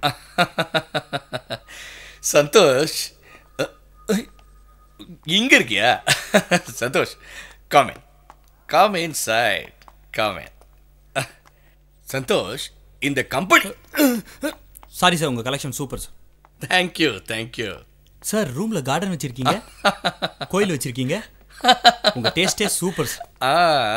சந்தோஷ் இங்க இருக்கியா Santhosh come on come on side come on Santhosh இந்த கம்பெனி சாரி சார் உங்கள் collection super sir thank you thank you sir ரூமில் கார்டன் வச்சுருக்கீங்க கோயில் வச்சுருக்கீங்க உங்கள் டேஸ்டே சூப்பர் சார் ஆ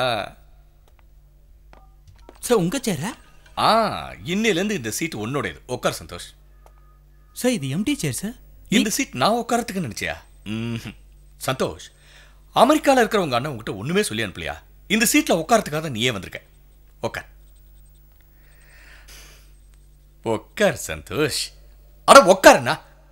சார் உங்கள் சேரா ஆ இன்னிலேருந்து இந்த சீட் உன்னோடது உட்கார் சந்தோஷ் சார் இது எம்டி சேர் சார் இந்த சீட் நான் உட்காரத்துக்கு நினைச்சியா ம்ஹும். சந்தோஷ் அமெரிக்கால இருக்கிற உங்க அண்ணன் உங்ககிட்ட ஒண்ணுமே சொல்லி அனுப்பலையா இந்த சீட்ல உட்காரத்துக்காக தான் நீயே வந்திருக்க உட்கார் உட்கார் சந்தோஷ் அட உட்காருண்ணா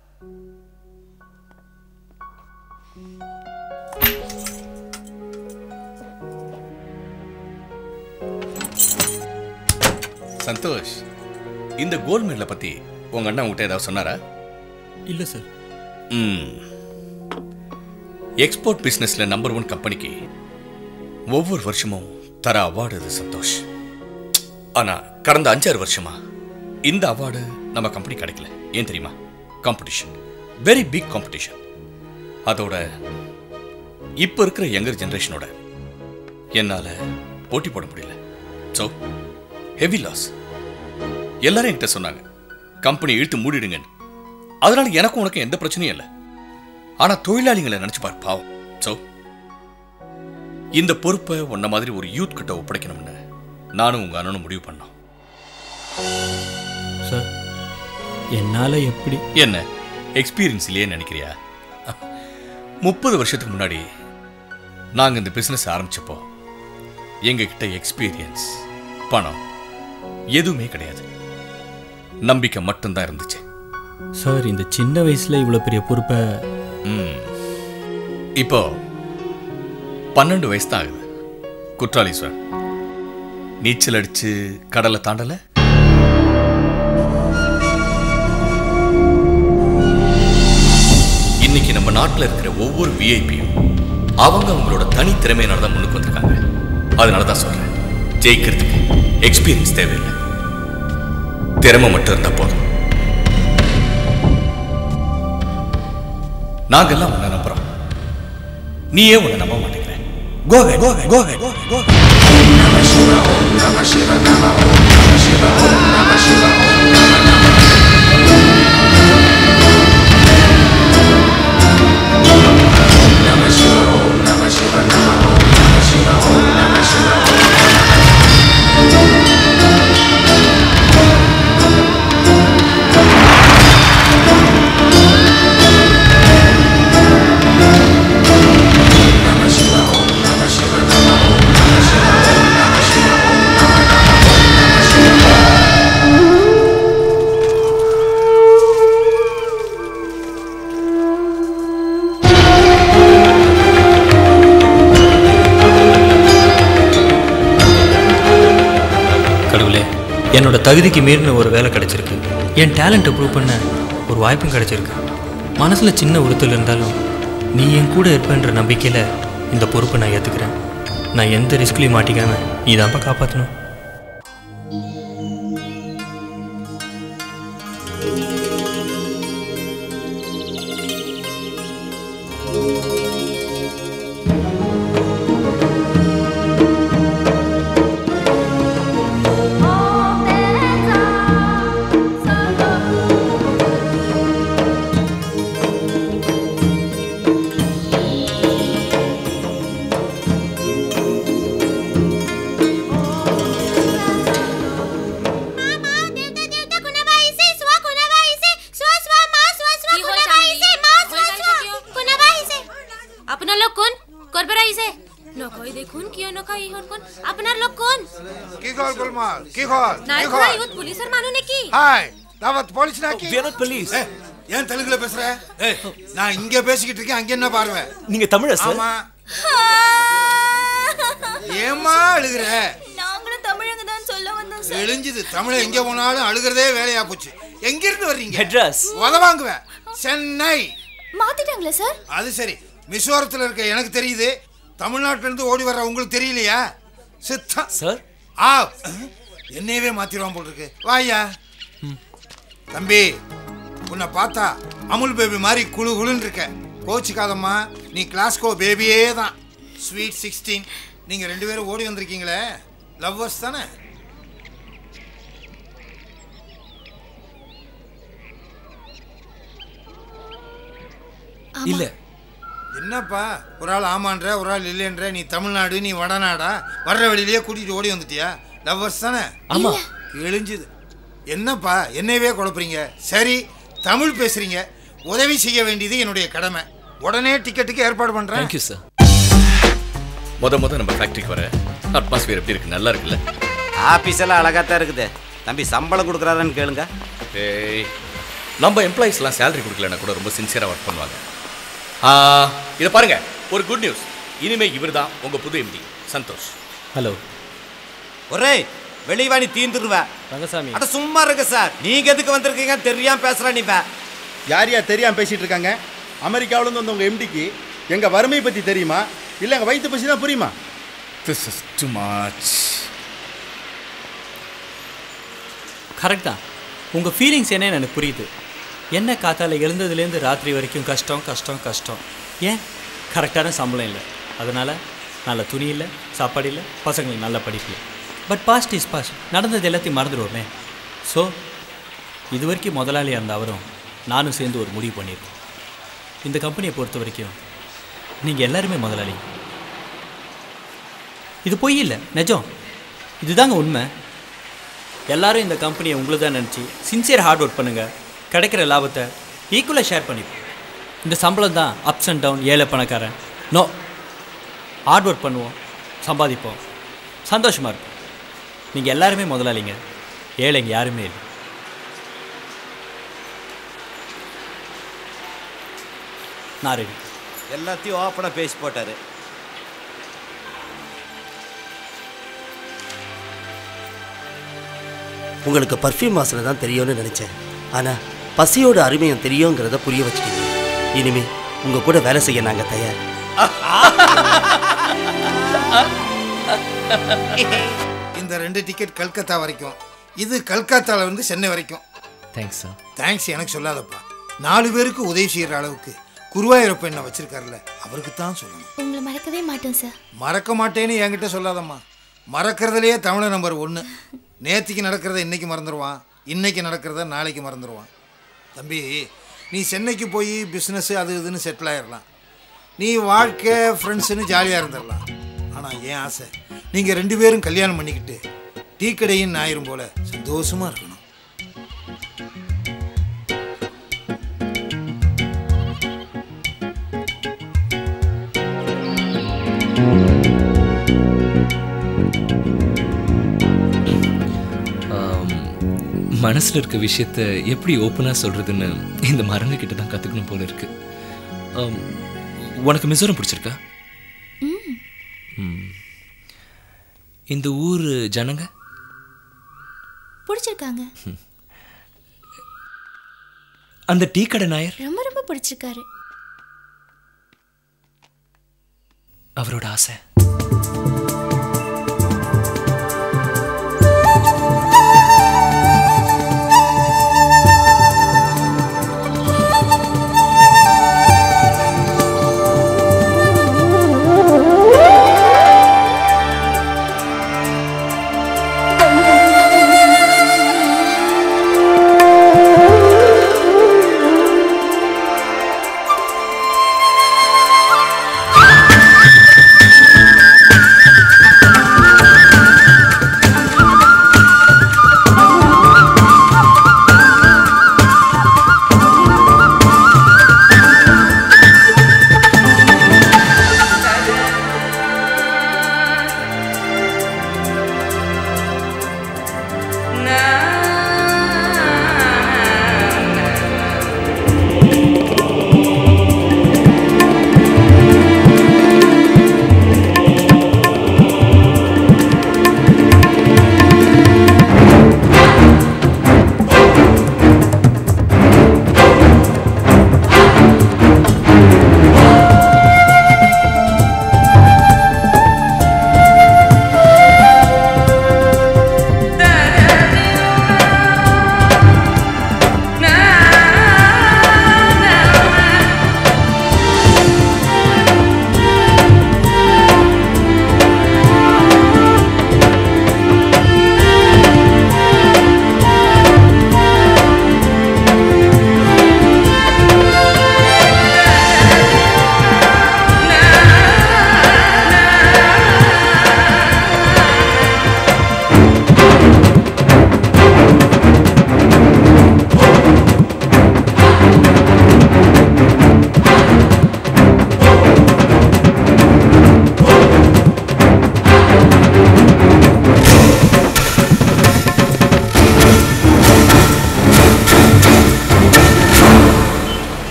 சந்தோஷ் இந்த கோல்ட் மெடலை பத்தி உங்க அண்ணன் உங்ககிட்ட ஏதாவது சொன்னாரா இல்லை சார் ம் எக்ஸ்போர்ட் பிசினஸ்ல நம்பர் ஒன் கம்பெனிக்கு ஒவ்வொரு வருஷமும் தர அவார்டு இது சந்தோஷ் ஆனா கடந்த அஞ்சாறு வருஷமா இந்த அவார்டு நம்ம கம்பெனி கிடைக்கல ஏன் தெரியுமா காம்படிஷன் வெரி பிக் காம்படிஷன் அதோட இப்ப இருக்கிற யங்கர் ஜெனரேஷனோட என்னால போட்டி போட முடியல ஸோ ஹெவி லாஸ் எல்லாரும் என்கிட்ட சொன்னாங்க கம்பெனி இழுத்து மூடிடுங்கன்னு அதனால எனக்கும் உனக்கு எந்த பிரச்சனையும் இல்லை ஆனா தொழிலாளிகளை நினைச்சு பார் பாவம் சோ இந்த பொறுப்பை உன்ன மாதிரி ஒரு யூத் கிட்ட ஒப்படைக்கணும்னு நானும் உங்க அண்ணனும் முடிவு பண்ணோம் சார் என்னால் எப்படி என்ன எக்ஸ்பீரியன்ஸ் இல்லையே நினைக்கிறியா முப்பது வருஷத்துக்கு முன்னாடி நாங்க இந்த பிசினஸ் ஆரம்பிச்சப்போ எங்க கிட்ட எக்ஸ்பீரியன்ஸ் பணம் எதுவுமே கிடையாது நம்பிக்கை மட்டும்தான் இருந்துச்சு சார் இந்த சின்ன வயசில் இவ்வளோ பெரிய பொறுப்பை ம். இப்போ பன்னெண்டு வயசு தான் ஆகுது குற்றாலீஸ்வரன் நீச்சல் அடிச்சு கடலை தாண்டல இன்னைக்கு நம்ம நாட்டில் இருக்கிற ஒவ்வொரு விஐபியும் அவங்க அவங்களோட தனி திறமையினால தான் முன்னுக்கு வந்திருக்காங்க அதனால தான் சொல்றேன் ஜெயிக்கிறதுக்கு எக்ஸ்பீரியன்ஸ் தேவையில்லை திறமை மட்டும் இருந்தா போதும் நாங்கெல்லாம் உன்னை நம்புறோம் நீயே உன்னை நம்ப மாட்டேங்கிற கோகை கோகை கோகை கோகை கடவுளே என்னோட தகுதிக்கு மீறின ஒரு வேலை கிடைச்சிருக்கு என் டேலண்ட்டை ப்ரூவ் பண்ண ஒரு வாய்ப்பும் கிடைச்சிருக்கு மனசில் சின்ன உறுத்தல் இருந்தாலும் நீ என் கூட இருப்பேன்ற நம்பிக்கையில் இந்த பொறுப்பை நான் ஏற்றுக்கிறேன் நான் எந்த ரிஸ்க்லையும் மாட்டிக்காம நீ தான்ப்பா காப்பாற்றணும் আপনার লোক কোন করবার আইছে নকই দেখুন কিয় নকই ইহন কোন আপনার লোক কোন কি কল গোলমাল কি কল নাই কি খোলা কল ইহত পুলিশের মানু নাকি ஹாய் தாவத் போலீஸ் நாக்கி We are not police. ஏய், ஏன் தெலுங்குல பேசுற ஏய், நான் இங்க பேசிக்கிட்டு இருக்கேன் அங்க என்ன பார்வை நீங்க தமிழா சார் ஆமா ஏமா அழுகுற நாங்களும் தமிழங்க தான் சொல்ல வந்தோம் எழுஞ்சுது தமிழ எங்க போனாலும் அழுகிறதே வேலையா போச்சு எங்க இருந்து வர்றீங்க மெட்ராஸ் உதவாங்குவேன் சென்னை மாத்திட்டாங்களா சார் அது சரி மிசோரத்தில் இருக்க எனக்கு தெரியுது தமிழ்நாட்டுல இருந்து ஓடி வர்ற உங்களுக்கு தெரியலையா சித்தம் சார் ஆ என்னையவே மாத்திடுவான் போல் இருக்கு வாயா தம்பி உன்னை பார்த்தா அமுல் பேபி மாதிரி குழு குழுன்னு இருக்க கோச்சிக்காதம்மா நீ கிளாஸ்கோ பேபியே தான் ஸ்வீட் சிக்ஸ்டீன் நீங்கள் ரெண்டு பேரும் ஓடி வந்திருக்கீங்களே லவ்வர்ஸ் தானே இல்ல என்னப்பா ஒரு ஆள் ஆமான்ற ஒரு ஆள் இல்லைன்ற நீ தமிழ்நாடு நீ வடநாடா வர்ற வழியிலேயே கூட்டிகிட்டு ஓடி வந்துட்டியா லவ்வர்ஸ் தானே ஆமா கிழிஞ்சுது என்னப்பா என்னையவே குழப்புறீங்க சரி தமிழ் பேசுறீங்க உதவி செய்ய வேண்டியது என்னுடைய கடமை உடனே டிக்கெட்டுக்கு ஏற்பாடு பண்றேன் தேங்க்யூ சார் முத முத நம்ம ஃபேக்டரிக்கு வர அட்மாஸ்பியர் எப்படி இருக்கு நல்லா இருக்குல்ல ஆபீஸ் எல்லாம் அழகா தான் இருக்குது தம்பி சம்பளம் கொடுக்குறாரான்னு கேளுங்க ஏய் நம்ம எம்ப்ளாயிஸ்லாம் சேலரி கொடுக்கலன்னா கூட ரொம்ப சின்சியராக ஒர்க் பண்ணுவாங்க ஆ, இதை பாருங்க ஒரு குட் நியூஸ் இனிமே இவர் தான் உங்க புது எம்டி சந்தோஷ் ஹலோ ஒரே வெளிவாணி தீந்துருவ ரங்கசாமி அட சும்மா இருக்க சார் நீங்க எதுக்கு வந்திருக்கீங்க தெரியாம பேசுற நீ பே. யார் யார் தெரியாம பேசிட்டு இருக்காங்க அமெரிக்காவிலேருந்து வந்த உங்கள் எம்டிக்கு எங்கள் வறுமை பற்றி தெரியுமா இல்லை எங்கள் வயிற்று பற்றி தான் புரியுமா this is too much correct தான் உங்கள் ஃபீலிங்ஸ் என்னன்னு எனக்கு புரியுது என்ன காத்தால எழுந்ததுலேருந்து ராத்திரி வரைக்கும் கஷ்டம் கஷ்டம் கஷ்டம் ஏன் கரெக்டான சம்பளம் இல்லை அதனால் நல்ல துணி இல்லை சாப்பாடு இல்லை பசங்களுக்கு நல்ல படிப்பு இல்லை பட் பாஸ்ட் இஸ் பாஸ்ட் நடந்தது எல்லாத்தையும் மறந்துடுவோமே ஸோ இது வரைக்கும் முதலாளியாக இருந்த அவரும் நானும் சேர்ந்து ஒரு முடிவு பண்ணியிருக்கோம் இந்த கம்பெனியை பொறுத்த வரைக்கும் நீங்கள் எல்லாருமே முதலாளி இது பொய் இல்லை நிஜம் இதுதாங்க உண்மை எல்லாரும் இந்த கம்பெனியை உங்களுக்கு தான் நினச்சி சின்சியர் ஹார்ட் ஒர்க் பண்ணுங்கள் கிடைக்கிற லாபத்தை ஈக்குவலாக ஷேர் பண்ணிப்போம் இந்த சம்பளம் தான் அப்ஸ் அண்ட் டவுன் ஏழை பணக்காரன் நோ ஹார்ட் ஒர்க் பண்ணுவோம் சம்பாதிப்போம் சந்தோஷமாக இருப்போம் நீங்கள் எல்லாருமே முதலாளிங்க ஏழைங்க யாருமே இல்லை நான் ரெடி எல்லாத்தையும் ஓப்பனா பேசி போட்டாரு உங்களுக்கு பர்ஃப்யூம் வாசனை தான் தெரியும்னு நினச்சேன் ஆனால் பசியோட அருமையும் தெரியுங்கிறத புரிய வச்சுட்டீங்க இனிமே உங்கள் கூட வேலை செய்ய நாங்கள் தயார் இந்த ரெண்டு டிக்கெட் கல்கத்தா வரைக்கும் இது கல்கத்தால இருந்து சென்னை வரைக்கும் தேங்க்ஸ் சார் தேங்க்ஸ் எனக்கு சொல்லாதப்பா நாலு பேருக்கு உதவி செய்யற அளவுக்கு குருவாயூரப்ப என்ன வச்சிருக்காருல்ல அவருக்கு தான் சொல்லணும் உங்களை மறக்கவே மாட்டோம் சார் மறக்க மாட்டேன்னு என்கிட்ட சொல்லாதம்மா மறக்கிறதுலையே தமிழ நம்பர் ஒன்று நேத்திக்கு நடக்கிறத இன்னைக்கு மறந்துடுவான் இன்னைக்கு நடக்கிறத நாளைக்கு மறந்துடுவான் தம்பி நீ சென்னைக்கு போய் பிஸ்னஸ் அது இதுன்னு செட்டில் ஆயிடலாம் நீ வாழ்க்கை ஃப்ரெண்ட்ஸுன்னு ஜாலியாக இருந்துடலாம் ஆனால் என் ஆசை நீங்கள் ரெண்டு பேரும் கல்யாணம் பண்ணிக்கிட்டு டீ கடையின் ஞாயிறும் போல சந்தோஷமாக இருக்கணும் மனசில் இருக்க விஷயத்த எப்படி ஓப்பனாக சொல்கிறதுன்னு இந்த மரங்க கிட்ட தான் கற்றுக்கணும் போல இருக்கு ஆம், உனக்கு மிசோரம் பிடிச்சிருக்கா ம். இந்த ஊர் ஜனங்க பிடிச்சிருக்காங்க அந்த டீ கடை நாயர் ரொம்ப ரொம்ப பிடிச்சிருக்காரு அவரோட ஆசை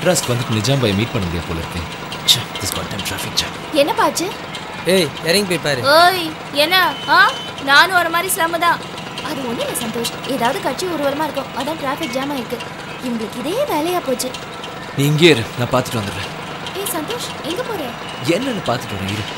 மெட்ராஸ்க்கு வந்துட்டு நிஜாம் பாய் மீட் பண்ண முடியாது போல இருக்கேன் this God time traffic jam என்னப்பா ஆச்சு ஏய் இறங்கி போய் பாரு ஓய் என்ன ஆ நானும் ஒரு மாதிரி சிரம தான் அது ஒன்றும் இல்லை சந்தோஷ் ஏதாவது கட்சி ஊர்வலமா இருக்கும் அதான் டிராஃபிக் ஜாம் ஆயிருக்கு இவங்களுக்கு இதே வேலையா போச்சு நீ இங்கே இரு நான் பார்த்துட்டு வந்துடுறேன் ஏய் சந்தோஷ் எங்க போற என்னன்னு பார்த்துட்டு வரேன் இரு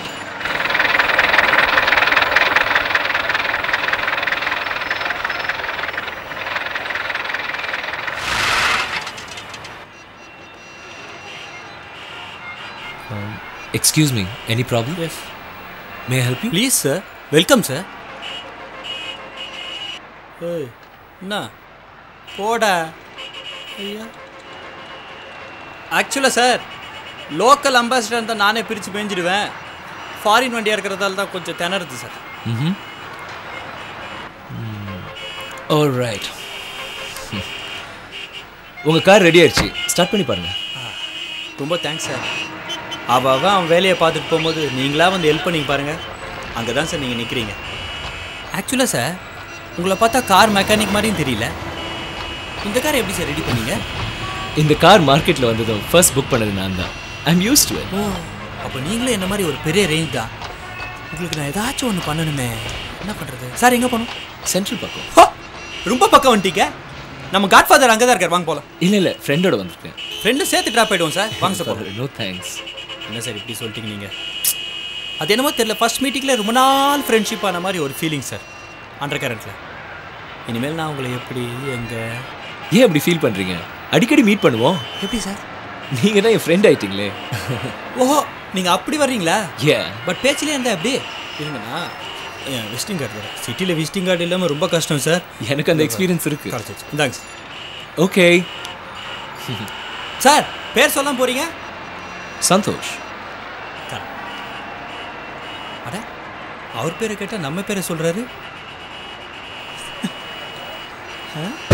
excuse me any problem yes may help you please sir welcome sir ஏய் என்ன போடா ஐயா ஆக்சுவலாக சார் லோக்கல் அம்பாசிடர் இருந்தால் நானே பிரித்து மேய்ஞ்சிடுவேன் ஃபாரின் வண்டியாக இருக்கிறதால தான் கொஞ்சம் திணறுது சார் ம் ஆல் ரைட் உங்கள் கார் ரெடி ஆயிடுச்சு ஸ்டார்ட் பண்ணி பாருங்க ரொம்ப தேங்க்ஸ் சார் அவ அவ அவன் வேலையை பார்த்துட்டு போகும்போது நீங்களா வந்து ஹெல்ப் பண்ணி பாருங்கள் அங்கே தான் சார் நீங்கள் நிற்கிறீங்க ஆக்சுவலாக சார் உங்களை பார்த்தா கார் மெக்கானிக் மாதிரியும் தெரியல இந்த கார் எப்படி சார் ரெடி பண்ணீங்க இந்த கார் மார்க்கெட்டில் வந்ததும் ஃபர்ஸ்ட் புக் பண்ணது நான் தான் ஐம் யூஸ் டு ஓ அப்போ நீங்களும் என்ன மாதிரி ஒரு பெரிய ரேஞ்ச் தான் உங்களுக்கு நான் ஏதாச்சும் ஒன்று பண்ணணுமே என்ன பண்ணுறது சார் எங்கே போகணும் சென்ட்ரல் பக்கம் ஹோ! ரொம்ப பக்கம் வந்துட்டீங்க நம்ம காட்ஃபாதர் அங்கே தான் இருக்கார் வாங்க போகலாம் இல்லை இல்லை ஃப்ரெண்டோட வந்திருக்கேன் ஃப்ரெண்டு சேர்த்து ட்ராப் ஆகிடுவோம் சார் வாங்க சார் போகலாம் நோ தேங்க்ஸ் என்ன சார் இப்படி சொல்லிட்டீங்க நீங்கள் அது என்னமோ தெரியல ஃபர்ஸ்ட் மீட்டிங்கில் ரொம்ப நாள் ஃப்ரெண்ட்ஷிப் ஆன மாதிரி ஒரு ஃபீலிங் சார் அண்டர் கரண்ட்டில் இனிமேல் நான் உங்களை எப்படி எங்கே ஏன் அப்படி ஃபீல் பண்ணுறீங்க அடிக்கடி மீட் பண்ணுவோம் எப்படி சார் நீங்கள் தான் என் ஃப்ரெண்ட் ஆயிட்டீங்களே ஓஹோ நீங்கள் அப்படி வர்றீங்களா ஏன் பட் பேச்சிலே இருந்தா எப்படி இருங்கண்ணா என் விசிட்டிங் கார்டு வேறு சிட்டியில் விசிட்டிங் கார்டு இல்லாமல் ரொம்ப கஷ்டம் சார் எனக்கு அந்த எக்ஸ்பீரியன்ஸ் இருக்கு கிடச்சிச்சு இந்தாங்க சார் ஓகே சார் பேர் சொல்லாம போகிறீங்க சந்தோஷ் அட அவர் பேரை கேட்டால் நம்ம பேரை சொல்கிறாரு